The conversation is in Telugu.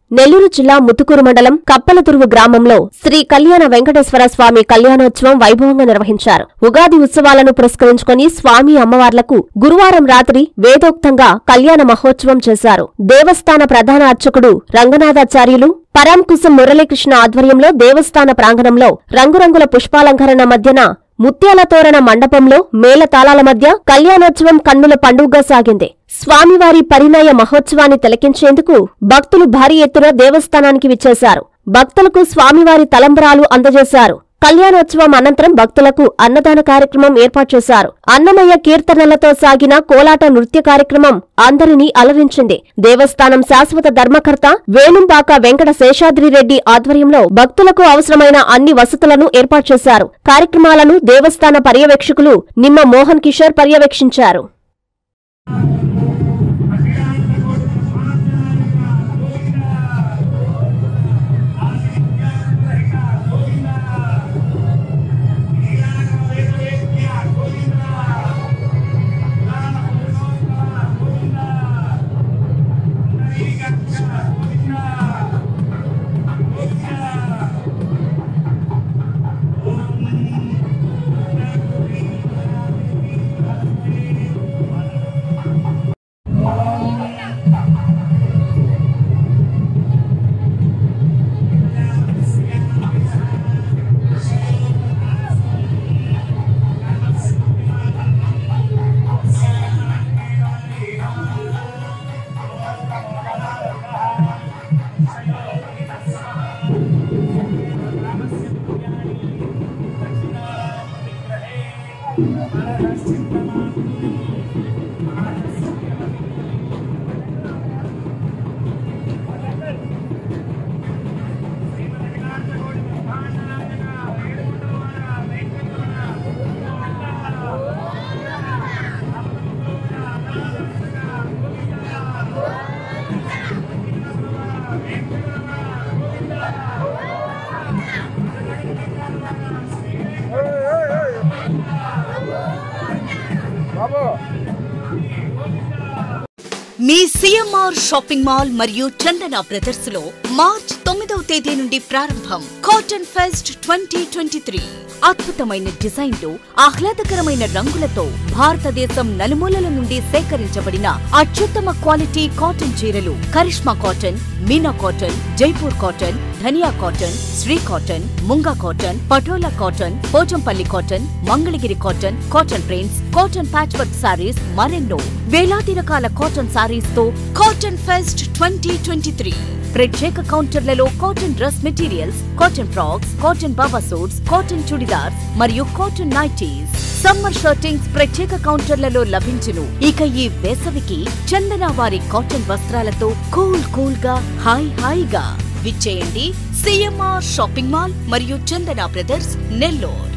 నెల్లూరు జిల్లా ముతుకూరు మండలం కప్పలతురువు గ్రామంలో శ్రీ కళ్యాణ వెంకటేశ్వర స్వామి కళ్యాణోత్సవం వైభవంగా నిర్వహించారు ఉగాది ఉత్సవాలను పురస్కరించుకొని స్వామి అమ్మవార్లకు గురువారం రాత్రి వేదోక్తంగా కళ్యాణ మహోత్సవం చేశారు దేవస్థాన ప్రధాన అర్చకుడు రంగనాథాచార్యులు పరాంకుశం మురళీకృష్ణ ఆధ్వర్యంలో దేవస్థాన ప్రాంగణంలో రంగురంగుల పుష్పాలంకరణ మధ్యన ముత్యాల తోరణ మండపంలో మేళతాళాల మధ్య కళ్యాణోత్సవం కన్నుల పండుగగా సాగింది స్వామివారి పరిణయ మహోత్సవాన్ని తిలకించేందుకు భక్తులు భారీ ఎత్తున దేవస్థానానికి విచ్చేశారు భక్తులకు స్వామివారి తలంబరాలు అందజేశారు కళ్యాణోత్సవం అనంతరం భక్తులకు అన్నదాన కార్యక్రమం ఏర్పాటు చేశారు అన్నమయ్య కీర్తనలతో సాగిన కోలాట నృత్య కార్యక్రమం అందరినీ అలరించింది దేవస్థానం శాశ్వత ధర్మకర్త వేణుంబాక వెంకట శేషాద్రిరెడ్డి ఆధ్వర్యంలో భక్తులకు అవసరమైన అన్ని వసతులను ఏర్పాటు చేశారు కార్యక్రమాలను దేవస్థాన పర్యవేక్షకులు నిమ్మ మోహన్ కిషోర్ పర్యవేక్షించారు మీ సిఎంఆర్ షాపింగ్ మాల్ మరియు చందన బ్రదర్స్ లో మార్చ్ తొమ్మిదవ తేదీ నుండి ప్రారంభం cotton fest twenty twenty three అద్భుతమైన డిజైన్లు ఆహ్లాదకరమైన రంగులతో భారతదేశం నలుమూలల నుండి సేకరించబడిన అత్యుత్తమ క్వాలిటీ కాటన్ చీరలు Karishma cotton Meena cotton Jaipur cotton Dhaniya cotton Shri cotton Munga cotton Patola cotton Pochampally cotton Mangalagiri cotton cotton prints cotton patch work sarees మరెన్నో వేలాది రకాల కాటన్ సారీస్ తో cotton fest twenty twenty three ప్రత్యేక కౌంటర్లలో cotton dress materials cotton frocks cotton baba suits cotton chudidars మరియు కాటన్ నైటీస్ సమ్మర్ షర్టింగ్స్ ప్రత్యేక కౌంటర్లలో లభించును ఇక ఈ వేసవికి చందన వారి కాటన్ వస్త్రాలతో కూల్ కూల్ గా హాయ్ హాయిగా విచ్చేయండి సిఎంఆర్ షాపింగ్ మాల్ మరియు చందన బ్రదర్స్ నెల్లూరు